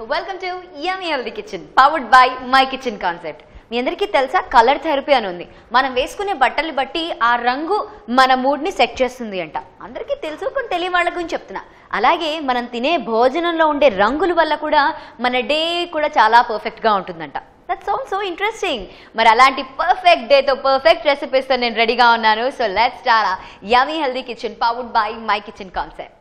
Welcome to yummy healthy kitchen powered by my kitchen concept మీ అందరికీ తెలుసా colour therapy అని ఉంది మనం వేసుకునే బట్టలు బట్టి ఆ రంగు మన మూడ్ని సెట్ చేస్తుంది అంట అందరికీ తెలుసు కొన్ని తెలియ వాళ్ళ గురించి చెప్తున్నా అలాగే మనం తినే భోజనంలో ఉండే రంగుల వల్ల కూడా మన డే కూడా చాలా పర్ఫెక్ట్గా ఉంటుందంట దట్ సౌండ్ సో ఇంట్రెస్టింగ్ మరి అలాంటి పర్ఫెక్ట్ డేతో పర్ఫెక్ట్ రెసిపీస్తో నేను రెడీగా ఉన్నాను so let's start yummy healthy kitchen powered by my kitchen concept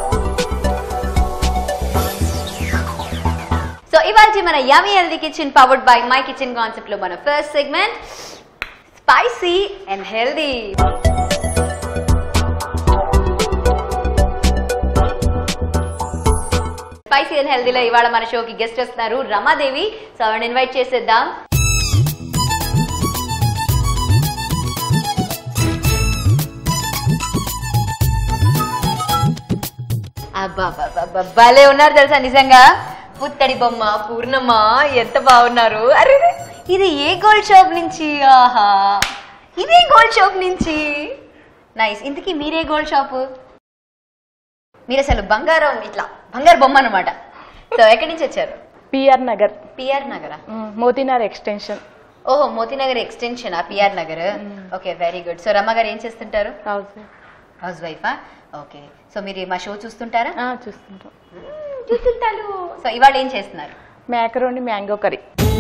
so ఇవాళ మన yummy healthy kitchen powered by my kitchen concept లో మన first segment spicy and healthy spicy and హెల్దీలో ఇవాళ మన షోకి గెస్ట్ వస్తున్నారు రమాదేవి సో ఆవిడ ఇన్వైట్ చేసేద్దాం అబ్బా భలే ఉన్నారు తెలుసా నిజంగా పుత్తడి బొమ్మ పూర్ణమ్మ ఎంత బాగున్నారు అరే ఇది ఏ గోల్డ్ షాప్ నుంచి ఆహా ఇదే గోల్డ్ షాప్ నుంచి నైస్ ఇంతకీ మీరే గోల్డ్ షాప్ మీరు అసలు బంగారం ఇట్లా బంగారు బొమ్మ అనమాట సో ఎక్కడి నుంచి వచ్చారు పిఆర్ నగర్ పిఆర్ నగరా మ్, మోతీనగర్ ఎక్స్టెన్షన్ ఓహో మోతీనగర్ ఎక్స్టెన్షన్ ఆ PR Nagar okay very good so Ramma గారు ఏం చేస్తుంటారు హౌస్ హౌస్ వైఫా ఓకే సో మీరు మా షో చూస్తుంటారా ఆ, చూస్తుంటాం చూస్తుంటారు సో ఇవాళ ఏం చేస్తున్నారు macaroni mango curry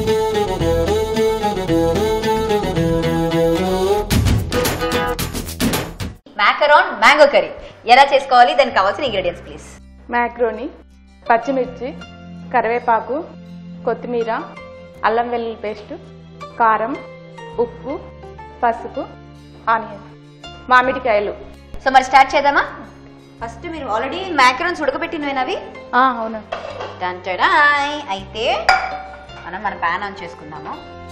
macaron mango curry ఎలా చేసుకోవాలి దానికి కావాల్సిన ఇంగ్రీడియంట్స్ ప్లీజ్ మ్యాక్రోని పచ్చిమిర్చి కరివేపాకు కొత్తిమీర అల్లం వెల్లుల్లి పేస్ట్ కారం ఉప్పు పసుపు ఆనియన్ మామిడికాయలు సో మరి స్టార్ట్ చేద్దామా ఫస్ట్ మీరు ఆల్రెడీ మ్యాకరాన్స్ ఉడకబెట్టినవి అవి ఆ, అవును డంటడాయ్. అయితే మనం మన ప్యాన్ ఆన్ చేసుకుందాము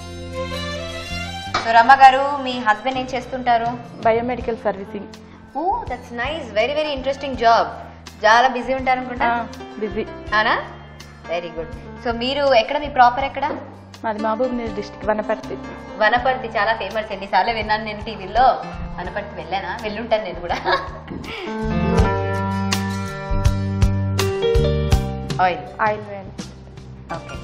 సో రమ్మ గారు మీ హస్బెండ్ ఏం చేస్తుంటారు biomedical servicing oh that's nice very very interesting job చాలా బిజీ ఉంటారు అనుకుంటా బిజీ అవునా వెరీ గుడ్ సో మీరు ఎక్కడ మీ ప్రాపర్ ఎక్కడ మాది మహబూబ్ నగర్ డిస్టిక్ వనపర్తి వనపర్తి చాలా ఫేమస్ ఎన్నిసార్లు విన్నాను నేను టీవీలో వనపర్తి వెళ్ళానా వెళ్ళుంటాను నేను కూడా ఆయిల్ ఆయిల్ వేయండి ఓకే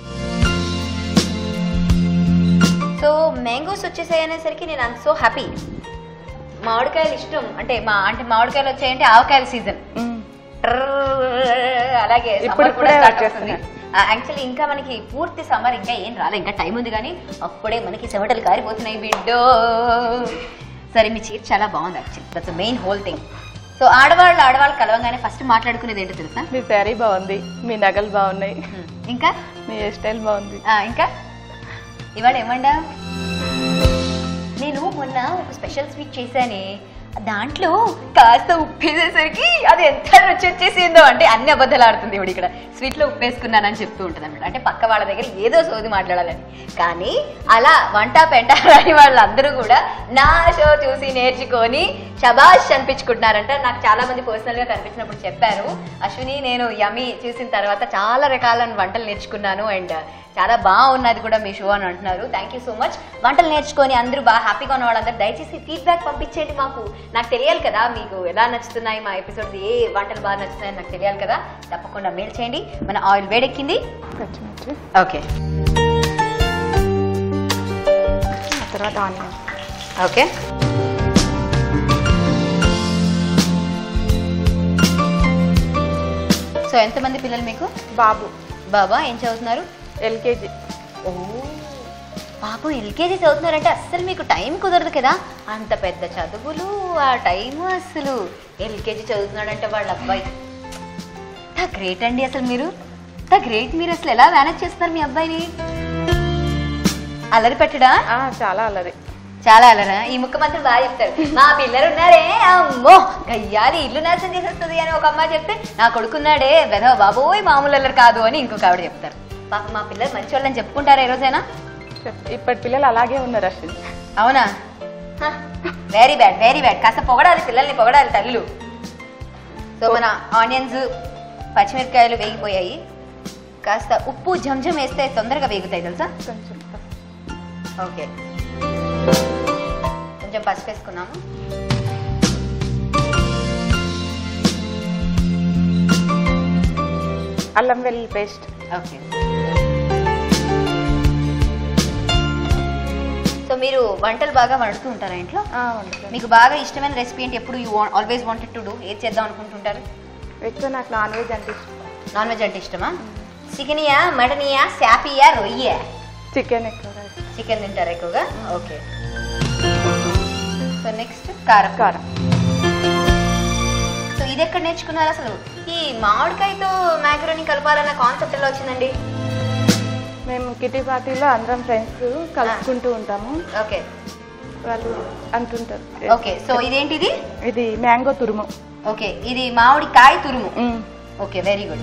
సో మ్యాంగోస్ వచ్చేసాయి అనేసరికి నేను అంత సో హ్యాపీ మామిడికాయలు ఇష్టం అంటే మా అంటే మామిడికాయలు వచ్చాయంటే ఆవకాయల సీజన్ మ్, అలాగే ఇప్పుడు summer కూడా ఇప్పుడే స్టార్ట్ అవుతుంది వచ్చేస్తున్నాయి. యాక్చువల్లీ ఇంకా మనకి పూర్తి సమ్మర్ ఇంకా ఏం రాలే ఇంకా టైం ఉంది కానీ అప్పుడే మనకి చెమటలు కారిపోతున్నాయి బిడ్డో సరే మీ చీర చాలా బాగుంది actually that's main whole thing so ఆడవాళ్ళు ఆడవాళ్ళు కలవగానే ఫస్ట్ మాట్లాడుకునేది ఏంటో తెలుసా మీ శారీ బాగుంది మీ నగలు బాగున్నాయి హ్మ్. ఇంకా మీ హెయిర్ స్టైల్ బాగుంది ఆ, ఇంకా ఇవాళ ఏమండా నేను మొన్న ఒక స్పెషల్ స్వీట్ చేశానే దాంట్లో కాస్త ఉప్పు వేసేసరికి అది ఎంత రుచి వచ్చేసిందో అంటే అన్ని అబద్ధాలు ఆడుతుంది ఇప్పుడు ఇక్కడ స్వీట్లో ఉప్పు వేసుకున్నానని చెప్తూ ఉంటుంది అనమాట అంటే పక్క వాళ్ళ దగ్గర ఏదో సోది మాట్లాడాలని కానీ అలా వంట పెంట రాని వాళ్ళందరూ కూడా నా షో చూసి నేర్చుకొని శబాష్ అనిపించుకుంటున్నారంట నాకు చాలా మంది పర్సనల్గా కనిపించినప్పుడు చెప్పారు అశ్విని నేను యమి చూసిన తర్వాత చాలా రకాల వంటలు నేర్చుకున్నాను అండ్ చాలా బాగున్నది కూడా మీ షో అని అంటున్నారు థ్యాంక్ యూ సో మచ్ వంటలు నేర్చుకొని అందరూ బాగా హ్యాపీగా ఉన్న వాళ్ళందరూ దయచేసి ఫీడ్బ్యాక్ పంపించేయండి మాకు నాకు తెలియాలి కదా మీకు ఎలా నచ్చుతున్నాయి మా ఎపిసోడ్స్ ఏ వంటలు బాగా నచ్చుతున్నాయని నాకు తెలియాలి కదా తప్పకుండా మెయిల్ చేయండి మన ఆయిల్ వేడెక్కింది పచ్చిమిర్చి ఓకే ఆ తర్వాత ఆనియన్ ఓకే సో ఎంతమంది పిల్లలు మీకు బాబు బాబా ఏం చదువుతున్నారు ఎల్కేజీ ఓ బాబు ఎల్కేజీ చదువుతున్నారంటే అస్సలు మీకు టైం కుదరదు కదా అంత పెద్ద చదువులు ఆ టైం అస్సలు ఎల్కేజీ చదువుతున్నాడంటే వాళ్ళ అబ్బాయి తా గ్రేట్ అండి అసలు మీరు తా గ్రేట్ మీరు అసలు ఎలా మేనేజ్ చేస్తున్నారు మీ అబ్బాయిని అల్లరి పెట్టడా ఆ, చాలా అల్లరి చాలా అలరా ఈ ముక్క మాత్రం బాగా చెప్తారు మా పిల్లలు ఉన్నారే అమ్మో గయ్యాలి ఇల్లు నాశనం చేసేస్తుంది అని ఒక అమ్మాయి చెప్తే నా కొడుకున్నాడే వెధవ బాబోయ్ మామూలు అల్లరి కాదు అని ఇంకొక ఆవిడ చెప్తారు పాప మా పిల్లలు మంచి వాళ్ళని చెప్పుకుంటారా ఈ రోజైనా చెప్- ఇప్పటి పిల్లలు అలాగే ఉన్నారు అశ్విన్ అవునా వెరీ బ్యాడ్ వెరీ బ్యాడ్ కాస్త పొగడాలి పిల్లల్ని పొగడాలి తల్లులు సో మన ఆనియన్స్ పచ్చిమిరపకాయలు వేగిపోయాయి కాస్త ఉప్పు జంజం వేస్తే తొందరగా వేగుతాయి తెలుసా కొంచెం ఓకే కొంచెం పసుపు వేసుకున్నాము అల్లం వెల్లుల్లి పేస్ట్ ఓకే సో మీరు వంటలు బాగా వండుతూ ఉంటారా ఇంట్లో వండుతాను మీకు బాగా ఇష్టమైన రెసిపీ ఏంటి ఎప్పుడు you always wanted to do ఏది చేద్దాం అనుకుంటుంటారు ఎక్కువ నాకు నాన్ వెజ్ అంటే ఇష్టం నాన్ వెజ్ అంటే ఇష్టమా చికెనియా మటనియా శాపియా రొయ్యా చికెన్ ఎక్కువగా ఇష్టం. చికెన్ తింటారు ఎక్కువగా ఓకే సో నెక్స్ట్ కారం కారం సో ఇది ఎక్కడ నేర్చుకున్నారు అసలు ఈ మామిడికాయతో మ్యాకరోని కలపాలన్న కాన్సెప్ట్ ఎలా వచ్చిందండి మేము కిటీ పార్టీలో అందరం ఫ్రెండ్స్ కలుసుకుంటూ ఉంటాము ఓకే వాళ్ళు అంటుంటారు ఓకే సో ఇదేంటిది ఇది మ్యాంగో తురుము ఓకే ఇది మామిడికాయ తురుము మ్మ్. ఓకే వెరీ గుడ్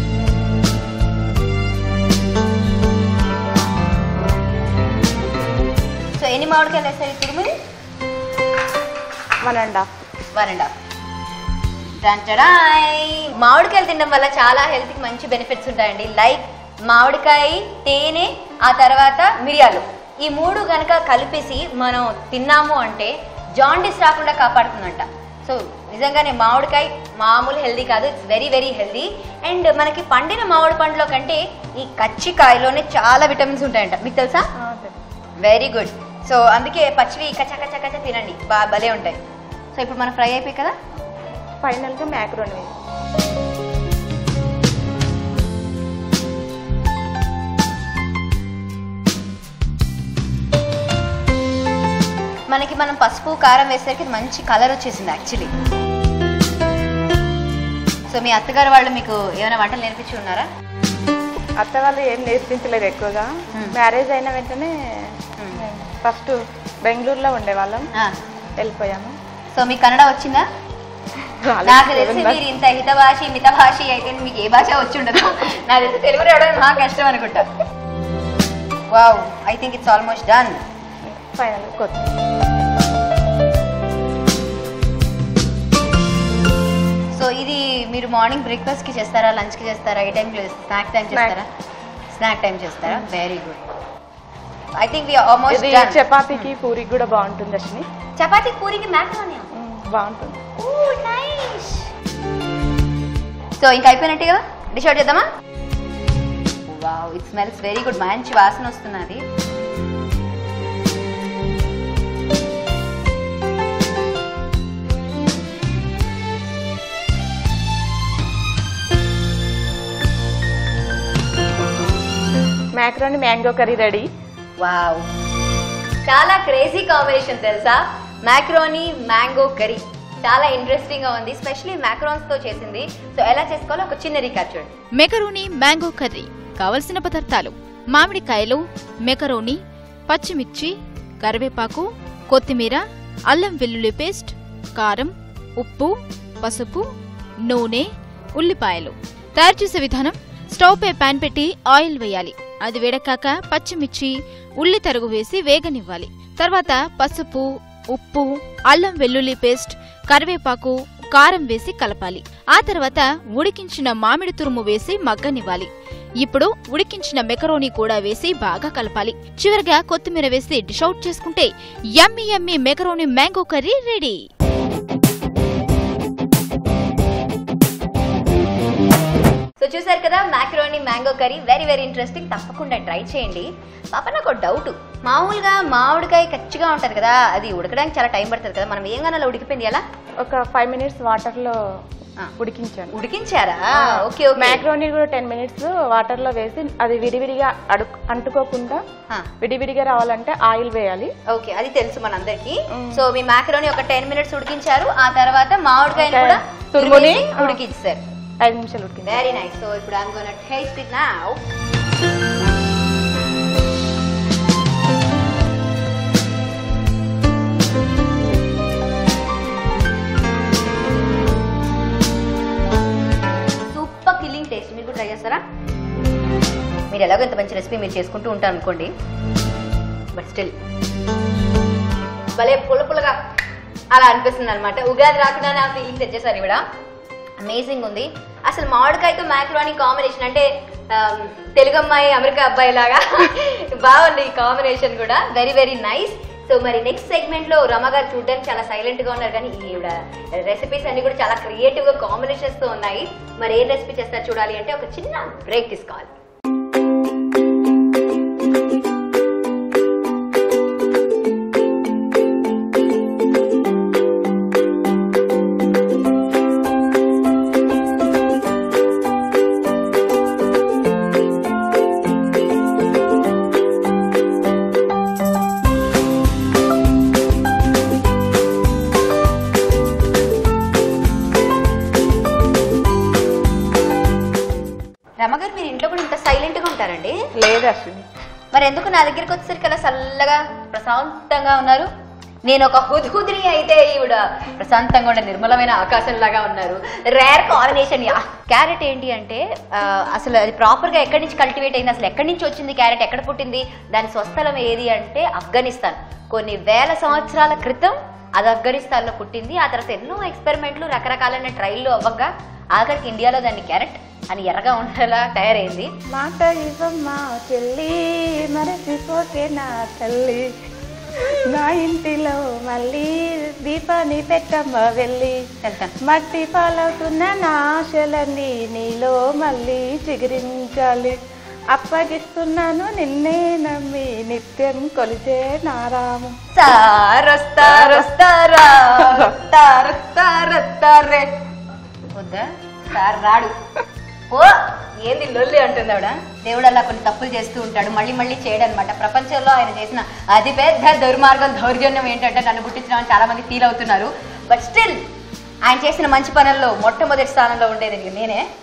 సో ఎన్ని మామిడికాయలు వేస్తారు ఈ తురుముని one and half one and half డంచడాయ్. మామిడికాయలు తినడం వల్ల చాలా హెల్త్కి మంచి బెనిఫిట్స్ ఉంటాయండి లైక్ మామిడికాయ తేనె ఆ తర్వాత మిరియాలు ఈ మూడు గనక కలిపేసి మనం తిన్నాము అంటే జాండీస్ రాకుండా కాపాడుతుందంట సో నిజంగానే మామిడికాయ మామూలు హెల్దీ కాదు it's very very healthy and మనకి పండిన మామిడి పండులో కంటే ఈ కచ్చికాయలోనే చాలా విటమిన్స్ ఉంటాయంట మీకు తెలుసా ఆ, తెలుసు. వెరీ గుడ్ సో అందుకే పచ్చివి కచ్చ కచ్చ కచ్చ తినండి బాగా భలే ఉంటాయి సో ఇప్పుడు మన ఫ్రై అయిపోయి కదా ఫైనల్గా మ్యాక్రోన్ వేసి మనకి మనం పసుపు కారం వేసరికి మంచి కలర్ వచ్చేసింది యాక్చువల్లీ సో మీ అత్తగారు వాళ్ళు మీకు ఏమైనా వంటలు నేర్పించి ఉన్నారా అత్త వాళ్ళు ఏం నేర్పించలేదు ఎక్కువగా మ్మ్. మ్యారేజ్ అయిన వెంటనే మ్మ్. ఫస్ట్ బెంగళూరులో ఉండేవాళ్ళం ఆ, వెళ్ళిపోయాము సో మీకు కన్నడ వచ్చిందా రాలేదు. నాకు తెలిసి మీరు ఇంత హితభాషి మితభాషి అయితే మీకు ఏ భాష వచ్చి ఉండదు నాకు తెలిసి తెలుగు రావడం మా కష్టం అనుకుంటా wow I think it's almost done final కొత్త సో ఇది మీరు మార్నింగ్ బ్రేక్ఫాస్ట్ కి చేస్తారా లంచ్ కి చేస్తారా ఏ టైం స్నాక్ టైం చేస్తారా స్నాక్ టైం చేస్తారా very good I think we almost ఇది డన్ చపాతీకి పూరికి కూడా బాగుంటుంది అశ్విని చపాతీ పూరికి మ్యాక్రోనియా మ్మ్, బాగుంటుంది ఓ నైస్ సో ఇంకా అయిపోయినట్టే కదా డిష్ అవుట్ చేద్దామా wow it smells very good మంచి వాసన వస్తున్నది macaroni mango curry ready wow చాలా క్రేజీ కాంబినేషన్ తెలుసా మ్యాక్రోనీ మ్యాంగో కర్రీ చాలా ఇంట్రెస్టింగ్ గా ఉంది స్పెషలీ మ్యాక్రోన్స్ తో చేసింది సో ఎలా చేసుకోవాలో ఒక చిన్న రీకాప్ చూడండి మెకరోని మ్యాంగో కర్రీ కావలసిన పదార్థాలు మామిడికాయలు మెకరోని పచ్చిమిర్చి కరివేపాకు కొత్తిమీర అల్లం వెల్లుల్లి పేస్ట్ కారం ఉప్పు పసుపు నూనె ఉల్లిపాయలు తయారు చేసే విధానం స్టవ్ పై పాన్ పెట్టి ఆయిల్ వేయాలి అది వేడెక్కాక పచ్చిమిర్చి ఉల్లి తరుగు వేసి వేగనివ్వాలి తర్వాత పసుపు ఉప్పు అల్లం వెల్లుల్లి పేస్ట్ కరివేపాకు కారం వేసి కలపాలి ఆ తర్వాత ఉడికించిన మామిడి తురుము వేసి మగ్గనివ్వాలి ఇప్పుడు ఉడికించిన మెకరోని కూడా వేసి బాగా కలపాలి చివరగా కొత్తిమీర వేసి డిష్ అవుట్ చేసుకుంటే yummy yummy macaroni mango curry ready so చూసారు కదా macaroni mango curry very very interesting తప్పకుండా ట్రై చేయండి పాప నాకు ఒక డౌట్ మామూలుగా మామిడికాయ కచ్చిగా ఉంటుంది కదా అది ఉడకడానికి చాలా టైం పడుతుంది కదా మనం ఏం అలా ఉడికిపోయింది ఎలా ఒక ఫైవ్ మినిట్స్ వాటర్ లో ఆ. ఉడికించాను ఉడికించారా ఓకే ఓకే మ్యాక్రోని కూడా టెన్ మినిట్స్ వాటర్ లో వేసి అది విడివిడిగా అడు అంటుకోకుండా ఆ. విడివిడిగా రావాలంటే ఆయిల్ వేయాలి ఓకే అది తెలుసు మనందరికి మ్మ్. సో మీ మ్యాకరోని ఒక టెన్ మినిట్స్ ఉడికించారు ఆ తర్వాత మామిడికాయని Okay. కూడా తురుముని, తురిమేసి ఆ. ఉడికించారు ఐదు నిమిషాలు ఉడికించాలి వెరీ నైస్ సో ఇప్పుడు I'm gonna taste it now super killing taste మీరు కూడా ట్రై చేస్తారా మీరు ఎలాగో ఇంత మంచి రెసిపీ మీరు చేసుకుంటూ ఉంటారు అనుకోండి బట్ స్టిల్ భలే పుల్ల పుల్లగా అలా అనిపిస్తుంది అనమాట ఉగాది రాకుండానే ఆ ఫీలింగ్ తెచ్చేసారు ఇవిడ అమేజింగ్ ఉంది అసలు మామిడికాయతో మ్యాక్రోని కాంబినేషన్ అంటే ఆమ్, తెలుగు అమ్మాయి అమెరికా అబ్బాయి లాగా బాగుంది ఈ కాంబినేషన్ కూడా వెరీ వెరీ నైస్ సో మరి నెక్స్ట్ సెగ్మెంట్ లో రమ గారు చూడడానికి చాలా సైలెంట్ గా ఉన్నారు కానీ ఈవిడ రెసిపీస్ అన్ని కూడా చాలా క్రియేటివ్ గా కాంబినేషన్స్ తో ఉన్నాయి మరి ఏ రెసిపీ చేస్తారు చూడాలి అంటే ఒక చిన్న బ్రేక్ తీసుకోవాలి రమగారు మీరు ఇంట్లో కూడా ఇంత సైలెంట్ గా ఉంటారండి లేదు అశ్విని మరి ఎందుకు నా దగ్గరికి వచ్చేసరికి అలా చల్లగా ప్రశాంతంగా ఉన్నారు నేను ఒక హుద్హుద్రి అయితే ఈవిడ ప్రశాంతంగా ఉండే నిర్మలమైన ఆకాశం లాగా ఉన్నారు రేర్ కాంబినేషన్ క్యారెట్ ఏంటి అంటే ఆ, అసలు అది ప్రాపర్ గా ఎక్కడి నుంచి కల్టివేట్ అయింది అసలు ఎక్కడి నుంచి వచ్చింది క్యారెట్ ఎక్కడ పుట్టింది దాని స్వస్థలం ఏది అంటే ఆఫ్ఘనిస్తాన్ కొన్ని వేల సంవత్సరాల క్రితం అది ఆఫ్ఘనిస్తాన్ లో పుట్టింది ఆ తర్వాత ఎన్నో ఎక్స్పెరిమెంట్లు రకరకాలైన ట్రైల్లు అవ్వగా ఆఖరికి ఇండియాలో దాన్ని క్యారెట్ అని ఎర్రగా ఉండేలా తయారైంది మాట ఇవ్వమ్మా చెల్లి మరచిపోకే నా తల్లి నా ఇంటిలో మళ్ళీ దీపాన్ని పెట్టమ్మ వెళ్ళి వెళ్తాను మట్టి పాలవుతున్న నా ఆశలన్నీ నీలో మళ్ళీ చిగురించాలి అప్పగిస్తున్నాను నిన్నే నమ్మి నిత్యం కొలిచే నారాము సారొస్తారొస్తారా రొస్తారొస్తారొస్తారే వద్దా సార్ రాడు ఓ ఏంది లొల్లి అంటుంది ఆవిడ దేవుడు అలా కొన్ని తప్పులు చేస్తూ ఉంటాడు మళ్ళీ మళ్ళీ చేయడు అనమాట ప్రపంచంలో ఆయన చేసిన అతి పెద్ద దుర్మార్గం దౌర్జన్యం ఏంటంటే నన్ను పుట్టించడం చాలా మంది ఫీల్ అవుతున్నారు బట్ స్టిల్ ఆయన చేసిన మంచి పనుల్లో మొట్టమొదటి స్థానంలో ఉండేది నేనే